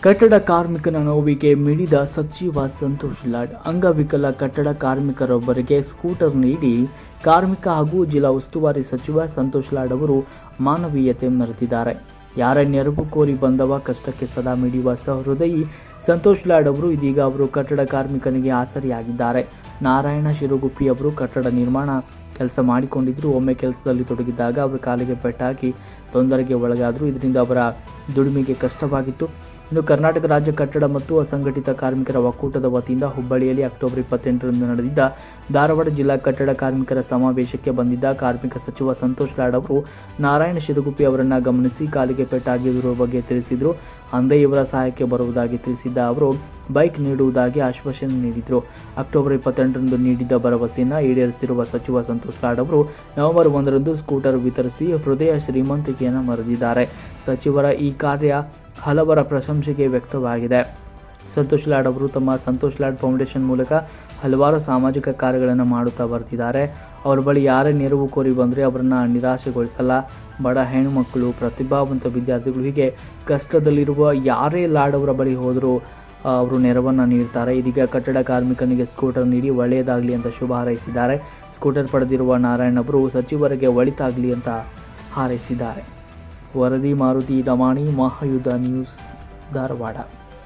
ಕಟ್ಟಡ ಕಾರ್ಮಿಕನ ನೋವಿಗೆ ಮಿಡಿದ ಸಚಿವ ಸಂತೋಷ್ ಲಾಡ್ ಅಂಗವಿಕಲ ಕಟ್ಟಡ ಕಾರ್ಮಿಕರೊಬ್ಬರಿಗೆ ಸ್ಕೂಟರ್ ನೀಡಿ ಕಾರ್ಮಿಕ ಹಾಗೂ ಜಿಲ್ಲಾ ಉಸ್ತುವಾರಿ ಸಚಿವ ಸಂತೋಷ್ ಲಾಡ್ ಅವರು ಮಾನವೀಯತೆ ಮೆರೆದಿದ್ದಾರೆ ಯಾರ ನೆರವು ಕೋರಿ ಬಂದವ ಕಷ್ಟಕ್ಕೆ ಸದಾ ಮಿಡಿಯುವ ಸಹೃದಯಿ ಸಂತೋಷ್ ಲಾಡ್ ಅವರು ಇದೀಗ ಅವರು ಕಟ್ಟಡ ಕಾರ್ಮಿಕನಿಗೆ ಆಸರಿಯಾಗಿದ್ದಾರೆ ನಾರಾಯಣ ಶಿರುಗುಪ್ಪಿ ಅವರು ಕಟ್ಟಡ ನಿರ್ಮಾಣ ಕೆಲಸ ಮಾಡಿಕೊಂಡಿದ್ರು ಒಮ್ಮೆ ಕೆಲಸದಲ್ಲಿ ತೊಡಗಿದ್ದಾಗ ಅವರ ಕಾಲಿಗೆ ಪೆಟ್ಟಾಗಿ ತೊಂದರೆಗೆ ಒಳಗಾದರು ಇದರಿಂದ ಅವರ ದುಡಿಮೆಗೆ ಕಷ್ಟವಾಗಿತ್ತು ಇನ್ನು ಕರ್ನಾಟಕ ರಾಜ್ಯ ಕಟ್ಟಡ ಮತ್ತು ಅಸಂಘಟಿತ ಕಾರ್ಮಿಕರ ಒಕ್ಕೂಟದ ವತಿಯಿಂದ ಹುಬ್ಬಳ್ಳಿಯಲ್ಲಿ ಅಕ್ಟೋಬರ್ ಇಪ್ಪತ್ತೆಂಟರಂದು ನಡೆದಿದ್ದ ಧಾರವಾಡ ಜಿಲ್ಲಾ ಕಟ್ಟಡ ಕಾರ್ಮಿಕರ ಸಮಾವೇಶಕ್ಕೆ ಬಂದಿದ್ದ ಕಾರ್ಮಿಕ ಸಚಿವ ಸಂತೋಷ್ ಲಾಡ್ ಅವರು ನಾರಾಯಣ ಶಿರುಗುಪ್ಪಿ ಅವರನ್ನ ಗಮನಿಸಿ ಕಾಲಿಗೆ ಪೆಟ್ಟಾಗಿರುವ ಬಗ್ಗೆ ತಿಳಿಸಿದರು ಅಂದೇ ಇವರ ಸಹಾಯಕ್ಕೆ ಬರುವುದಾಗಿ ತಿಳಿಸಿದ್ದ ಅವರು ಬೈಕ್ ನೀಡುವುದಾಗಿ ಆಶ್ವಾಸನೆ ನೀಡಿದರು ಅಕ್ಟೋಬರ್ ಇಪ್ಪತ್ತೆಂಟರಂದು ನೀಡಿದ್ದ ಭರವಸೆಯನ್ನು ಈಡೇರಿಸಿರುವ ಸಚಿವ ಸಂತೋಷ್ ಲಾಡ್ ಅವರು ನವೆಂಬರ್ ಒಂದರಂದು ಸ್ಕೂಟರ್ ವಿತರಿಸಿ ಹೃದಯ ಶ್ರೀಮಂತಿಕೆಯನ್ನು ಮೆರೆದಿದ್ದಾರೆ ಸಚಿವರ ಈ ಕಾರ್ಯ ಹಲವರ ಪ್ರಶಂಸೆಗೆ ವ್ಯಕ್ತವಾಗಿದೆ ಸಂತೋಷ್ ಲಾಡ್ ಅವರು ತಮ್ಮ ಸಂತೋಷ್ ಲಾಡ್ ಫೌಂಡೇಶನ್ ಮೂಲಕ ಹಲವಾರು ಸಾಮಾಜಿಕ ಕಾರ್ಯಗಳನ್ನು ಮಾಡುತ್ತಾ ಬರ್ತಿದ್ದಾರೆ ಅವ್ರ ಬಳಿ ಯಾರೇ ನೆರವು ಕೋರಿ ಬಂದರೆ ಅವರನ್ನು ನಿರಾಶೆಗೊಳಿಸಲ್ಲ ಬಡ ಹೆಣ್ಣುಮಕ್ಕಳು ಪ್ರತಿಭಾವಂತ ವಿದ್ಯಾರ್ಥಿಗಳು ಹೀಗೆ ಕಷ್ಟದಲ್ಲಿರುವ ಯಾರೇ ಲಾಡ್ ಅವರ ಬಳಿ ಹೋದರೂ ಅವರು ನೆರವನ್ನು ನೀಡ್ತಾರೆ ಇದೀಗ ಕಟ್ಟಡ ಕಾರ್ಮಿಕನಿಗೆ ಸ್ಕೂಟರ್ ನೀಡಿ ಒಳ್ಳೆಯದಾಗಲಿ ಅಂತ ಶುಭ ಹಾರೈಸಿದ್ದಾರೆ ಸ್ಕೂಟರ್ ಪಡೆದಿರುವ ನಾರಾಯಣ್ ಅವರು ಸಚಿವರಿಗೆ ಒಳಿತಾಗಲಿ ಅಂತ ಹಾರೈಸಿದ್ದಾರೆ ವರದಿ ಮಾರುತಿ ಡಮಾಣಿ ಮಹಾಯುದ್ಧ ನ್ಯೂಸ್ ಧಾರವಾಡ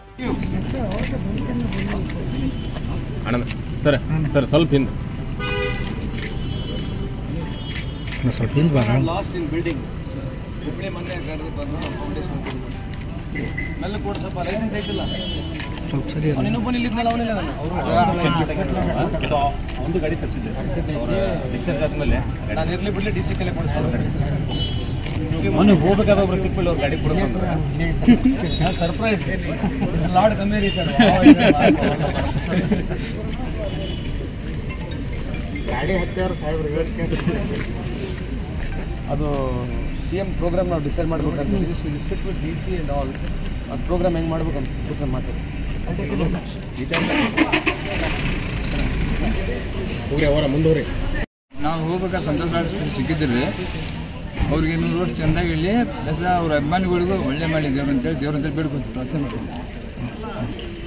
ಅಣ್ಣ ಸರ್ ಸರ್ ಸ್ವಲ್ಪ ಹಿಂದೆ ಸ್ವಲ್ಪ ಹಿಂದೆ ಬರ ಲಾಸ್ಟ್ ಇನ್ ಬಿಲ್ಡಿಂಗ್ ಹುಬ್ಬಳ್ಳಿ ಮೊನ್ನೆ ಕರೆದು ಬಂದು ನಮ್ಮ ಫೌಂಡೇಶನ್ ಮೆಲ್ಲ ಕೊಡು ಸ್ವಲ್ಪ ಲೈಸೆನ್ಸ್ ಐತಿಲ್ಲ ಸ್ವಲ್ಪ ಸರಿ ಅವ್ನು ಇನ್ನೊಬ್ಬನು ಇಲ್ಲಿದ್ನಲ್ಲ ಅವನಿಲ್ಲ ಒಂದು ಗಾಡಿ ತರಿಸಿದ್ದೆ ಡಿಸ್ಚಾರ್ಜ್ ಆದ್ಮೇಲೆ ನಾನು ಇರ್ಲಿ ಬಿಡ್ಲಿ ಡಿ ಸಿ ಕೆಲೆ ಕೊಡಿಸ್ತಾರೆ ಮೊನ್ನೆ ಹೋಗ್ಬೇಕಾದ ಒಬ್ರು ಸಿಕ್ಕಿಲ್ಲ ಅವ್ರು ಗಾಡಿ ಕೊಡಿಸಂದ್ರೆ ಸರ್ಪ್ರೈಸ್ ಲಾಡ್ ಕಮ್ಮಿ ರೀ ಸರ್ ಗಾಡಿ ಹತ್ತಾರು ಅದು ಸಿ ಎಮ್ ಪ್ರೋಗ್ರಾಮ್ ನಾವು ಡಿಸೈಡ್ ಮಾಡ್ಬೇಕಂತ sit with D C and all ಅದು ಪ್ರೋಗ್ರಾಮ್ ಹೆಂಗೆ ಮಾಡ್ಬೇಕಂತ ಕೂತ್ಕೊಂಡು ಮಾತಾಡಿ ಹೋಗ್ರಿ ಅವರ ಮುಂದೋಗ್ರಿ ನಾವು ಹೋಗ್ಬೇಕಾದ್ರೆ ಸಂತೋಷ ಆಡಿಸ್ಬಿಟ್ಟು ಸಿಕ್ಕಿದ್ರಿ ಅವ್ರಿಗೆ ನೂರು ವರ್ಷ ಚೆಂದಾಗಿ ಇಲ್ಲಿ ಪ್ಲಸ್ ಅವ್ರ ಅಭಿಮಾನಿಗಳಿಗೂ ಒಳ್ಳೆ ಮಾಡಿ ದೇವ್ರು ಅಂತೇಳಿ ದೇವ್ರ ಅಂತೇಳಿ ಬೇಡ್ಕೊಂತಿತ್ತು ಅರ್ಥ ಮಾಡ್ಕೊಂಡು